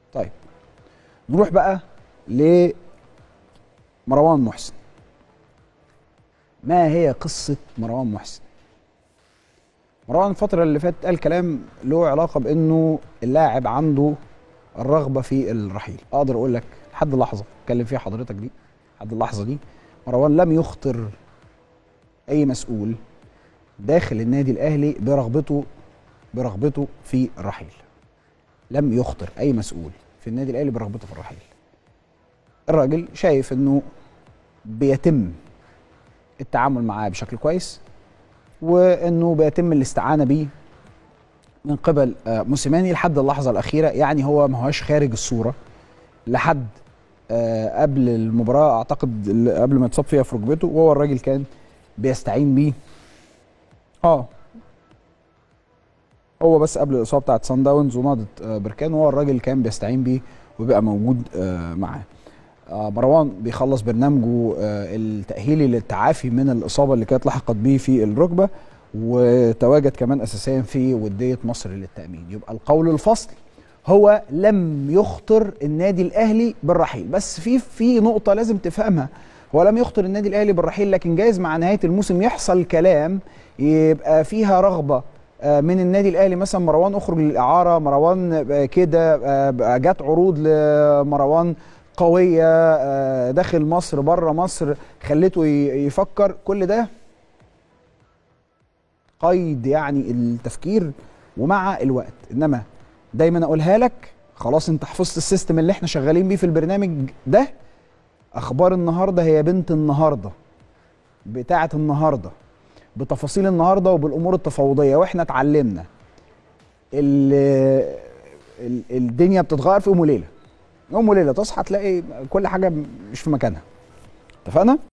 طيب نروح بقى لمروان محسن ما هي قصة مروان محسن مروان الفترة اللي فاتت قال كلام له علاقة بأنه اللاعب عنده الرغبة في الرحيل أقدر أقول لك لحد اللحظة اتكلم فيها حضرتك دي لحد اللحظة دي مروان لم يخطر أي مسؤول داخل النادي الأهلي برغبته برغبته في الرحيل لم يخطر أي مسؤول في النادي الأهلي برغبته في الرحيل الراجل شايف أنه بيتم التعامل معاه بشكل كويس وانه بيتم الاستعانه بيه من قبل آه، موسيماني لحد اللحظه الاخيره يعني هو ما هوش خارج الصوره لحد آه، قبل المباراه اعتقد ال- قبل ما يتصاب فيها في ركبته وهو الراجل كان بيستعين بيه اه هو بس قبل الاصابه بتاعت سان داونز ونهضه آه، بركان وهو الراجل كان بيستعين بيه وبيبقى موجود آه، معاه آه، مروان بيخلص برنامجه آه، التأهيلي للتعافي من الإصابة اللي كانت لحقت بيه في الركبة وتواجد كمان أساسيا في ودية مصر للتأمين يبقى القول الفصل هو لم يخطر النادي الأهلي بالرحيل بس في في نقطة لازم تفهمها هو لم يخطر النادي الأهلي بالرحيل لكن جايز مع نهاية الموسم يحصل كلام يبقى فيها رغبة آه، من النادي الاهلي مثلا مروان اخرج للاعاره مروان آه، كده آه، جت عروض لمروان قويه آه، داخل مصر بره مصر خليته ي- يفكر كل ده قيد يعني التفكير ومع الوقت انما دايما اقولها لك خلاص انت حفظت السيستم اللي احنا شغالين بيه في البرنامج ده اخبار النهارده هي بنت النهارده بتاعه النهارده بتفاصيل النهارده وبالامور التفاوضيه واحنا اتعلمنا ال- ال- الدنيا بتتغير في يوم وليله يوم وليله تصحى تلاقي كل حاجه مش في مكانها اتفقنا